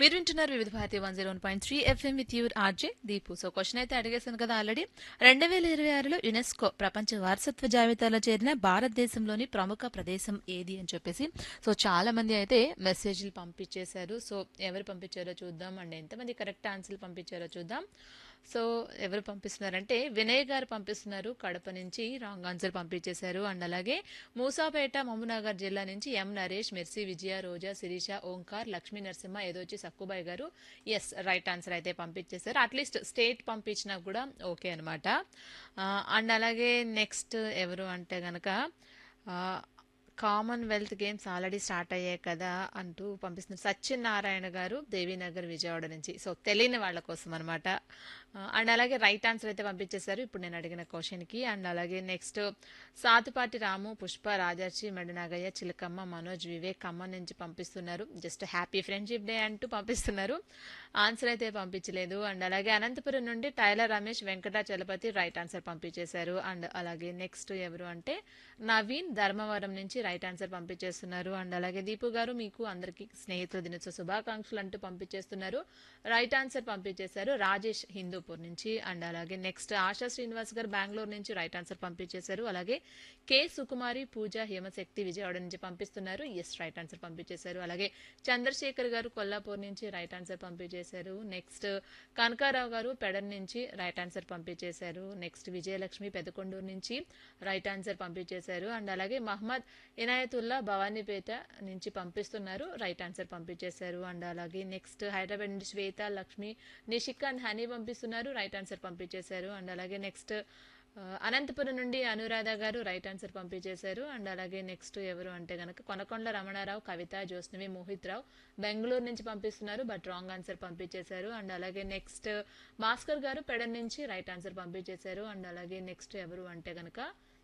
మీరు వింటున్నారు Vividh Bharati one zero one point three FM with your RJ Deepu so question అయితే అడిగేశాను కదా ఆల్రెడీ రెండు వేల ఇరవై ఆరులో యునెస్కో ప్రపంచ వారసత్వ జాబితాలో చేరిన భారతదేశంలోని ప్రముఖ ప్రదేశం ఏది అని చెప్పేసి సో చాలా మంది అయితే మెసేజ్లు పంపించేశారు సో ఎవరు పంపించారో చూద్దాం అండ్ ఎంతమంది కరెక్ట్ ఆన్సర్లు పంపించారో చూద్దాం సో ఎవరు పంపిస్తున్నారంటే వినయ్ గారు పంపిస్తున్నారు కడప నుంచి రాంగ్ ఆన్సర్ పంపించేశారు అండ్ అలాగే మూసాపేట మహబూబ్నగర్ జిల్లా నుంచి ఎం నరేష్ మెర్సీ విజయ రోజా శిరీష ఓంకార్ లక్ష్మీ నరసింహ ఏదోచి Sakkubai garu yes right answer అయితే పంపించేశారు అట్లీస్ట్ స్టేట్ పంపించినా కూడా ఓకే అనమాట అండ్ అలాగే నెక్స్ట్ ఎవరు అంటే గనక కామన్వెల్త్ గేమ్స్ ఆల్రెడీ స్టార్ట్ అయ్యాయి కదా అంటూ పంపిస్తున్నారు సత్యనారాయణ గారు దేవీనగర్ విజయవాడ నుంచి సో తెలియని వాళ్ళ కోసం అనమాట అండ్ అలాగే రైట్ ఆన్సర్ అయితే పంపించేశారు ఇప్పుడు నేను అడిగిన క్వశ్చన్కి అండ్ అలాగే నెక్స్ట్ సాతుపాటి రాము పుష్ప రాజర్షి మెడనాగయ్య చిలకమ్మ మనోజ్ వివేక్ ఖమ్మం నుంచి పంపిస్తున్నారు జస్ట్ హ్యాపీ ఫ్రెండ్షిప్ డే అంటూ పంపిస్తున్నారు ఆన్సర్ అయితే పంపించలేదు అండ్ అలాగే అనంతపురం నుండి tailor Ramesh Venkata Chalapathi right answer పంపించేశారు అండ్ అలాగే నెక్స్ట్ ఎవరు అంటే నవీన్ ధర్మవరం నుంచి రైట్ ఆన్సర్ పంపించేస్తున్నారు అండ్ అలాగే దీపు గారు మీకు అందరికీ స్నేహితుల దినోత్సవ శుభాకాంక్షలు అంటూ పంపించేస్తున్నారు రైట్ ఆన్సర్ పంపించేశారు రాజేష్ హిందూపూర్ నుంచి అండ్ అలాగే నెక్స్ట్ ఆశా శ్రీనివాస్ గారు బెంగళూరు నుంచి రైట్ ఆన్సర్ పంపించేశారు అలాగే కే సుకుమారి పూజ హేమశక్తి విజయవాడ నుంచి పంపిస్తున్నారు ఎస్ రైట్ ఆన్సర్ పంపించేశారు అలాగే చంద్రశేఖర్ గారు కొల్లాపూర్ నుంచి రైట్ ఆన్సర్ పంపించేశారు నెక్స్ట్ కనకారావు గారు పెడన్ నుంచి రైట్ ఆన్సర్ పంపించేశారు నెక్స్ట్ విజయలక్ష్మి పెదకొండూరు నుంచి రైట్ ఆన్సర్ పంపించేశారు అండ్ అలాగే మహమ్మద్ ఇనాయతుల్లా భవానీపేట నుంచి పంపిస్తున్నారు రైట్ ఆన్సర్ పంపించేశారు అండ్ అలాగే నెక్స్ట్ హైదరాబాద్ నుంచి శ్వేత లక్ష్మి నిషిక్ అండ్ హనీ పంపిస్తున్నారు రైట్ ఆన్సర్ పంపించేశారు అండ్ అలాగే నెక్స్ట్ అనంతపురం నుండి అనురాధ గారు రైట్ ఆన్సర్ పంపించేశారు అండ్ అలాగే నెక్స్ట్ ఎవరు అంటే కనుక కొనకొండ రమణారావు కవిత జ్యోత్స్నవి మోహిత్ రావు బెంగళూరు నుంచి పంపిస్తున్నారు బట్ రాంగ్ ఆన్సర్ పంపించేశారు అండ్ అలాగే నెక్స్ట్ భాస్కర్ గారు పెడన్ నుంచి రైట్ ఆన్సర్ పంపించేశారు అండ్ అలాగే నెక్స్ట్ ఎవరు అంటే కనుక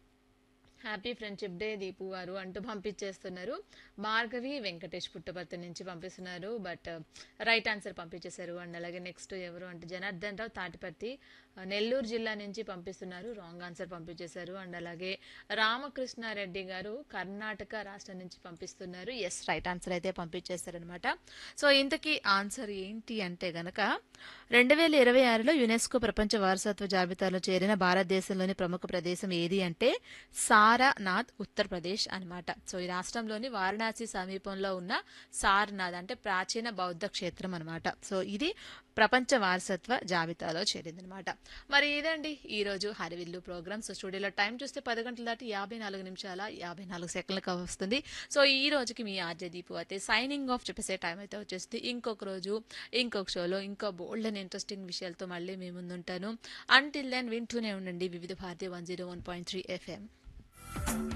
హ్యాపీ ఫ్రెండ్షిప్ డే దీపు గారు అంటూ పంపించేస్తున్నారు భార్గవి వెంకటేష్ పుట్టపర్తి నుంచి పంపిస్తున్నారు బట్ రైట్ ఆన్సర్ పంపించేశారు అండ్ అలాగే నెక్స్ట్ ఎవరు అంటే జనార్దన్ రావు తాటిపర్తి నెల్లూరు జిల్లా నుంచి పంపిస్తున్నారు రాంగ్ ఆన్సర్ పంపించేశారు అండ్ అలాగే రామకృష్ణారెడ్డి గారు కర్ణాటక రాష్ట్రం నుంచి పంపిస్తున్నారు ఎస్ రైట్ ఆన్సర్ అయితే పంపించేశారనమాట సో ఇంతకీ ఆన్సర్ ఏంటి అంటే గనక రెండు వేల ఇరవై ఆరులో యునెస్కో ప్రపంచ వారసత్వ జాబితాలో చేరిన భారతదేశంలోని ప్రముఖ ప్రదేశం ఏది అంటే సారనాథ్ ఉత్తరప్రదేశ్ అనమాట సో ఈ రాష్ట్రంలోని వారణాసి సమీపంలో ఉన్న సారనాథ్ అంటే ప్రాచీన బౌద్ధ క్షేత్రం అనమాట సో ఇది ప్రపంచ వారసత్వ జాబితాలో చేరిందనమాట మరి ఇదండి ఈ రోజు హరివిల్లు ప్రోగ్రామ్ సో స్టూడియోలో టైం చూస్తే పది గంటల దాటి యాభై నాలుగు నిమిషాల యాభై నాలుగు సెకండ్లకు వస్తుంది సో ఈ రోజుకి మీ ఆర్జే దీపు అయితే సైనింగ్ ఆఫ్ చెప్పేసే టైం అయితే వచ్చేస్తుంది ఇంకొక రోజు ఇంకొక షోలో ఇంకా బోల్డ్ అండ్ ఇంట్రెస్టింగ్ విషయాలతో మళ్ళీ మీ ముందుంటాను అంటిల్ దెన్ వింటూనే ఉండండి Vividh Bharati one zero one point three FM